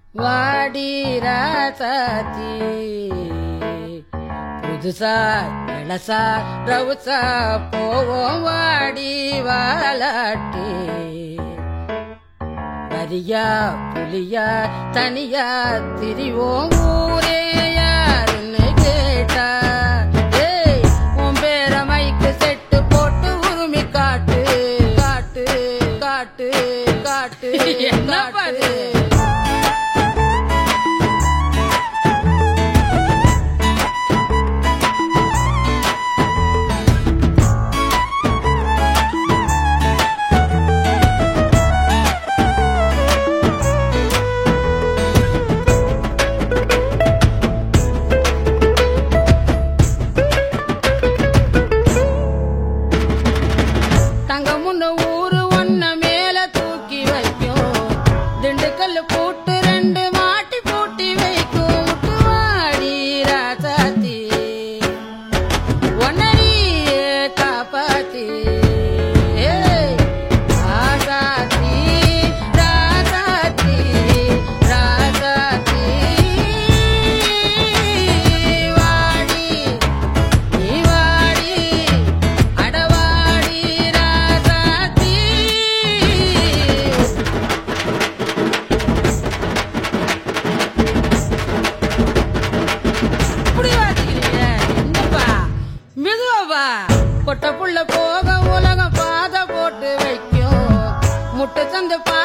வாடி ராசாத்தி புதுசா இளசா ரவுசா போவோம் வாடி வாலாட்டி வரியா புலியா தனியா திரிவோம் ஊரே யாருன்னு கேட்டா ஏய் உன் பேர மைக்கு செட்டு போட்டு உருமி காட்டு காட்டு காட்டு காட்டு என்ன பாட்டு தங்க முன்ன ஊரு ஒன்ன மேல தூக்கி வைக்கும் திண்டுக்கல் பூட்டு ரெண்டு மாட்டி பூட்டி வைக்கும் முட்டுவாடி ராசாத்தி ஒன்னடியே காப்பாத்தி ஏய், ராசாத்தி, ராசாத்தி, ராசாத்தி. வாடி நீ வாடி அடவாடி ராசாத்தி இப்படி வாசிக்கிறீங்க என்னப்பா மெதுவாப்பா பொட்ட புள்ள போக உலகம் பாத போட்டு வைக்கும் முட்டை சந்து பா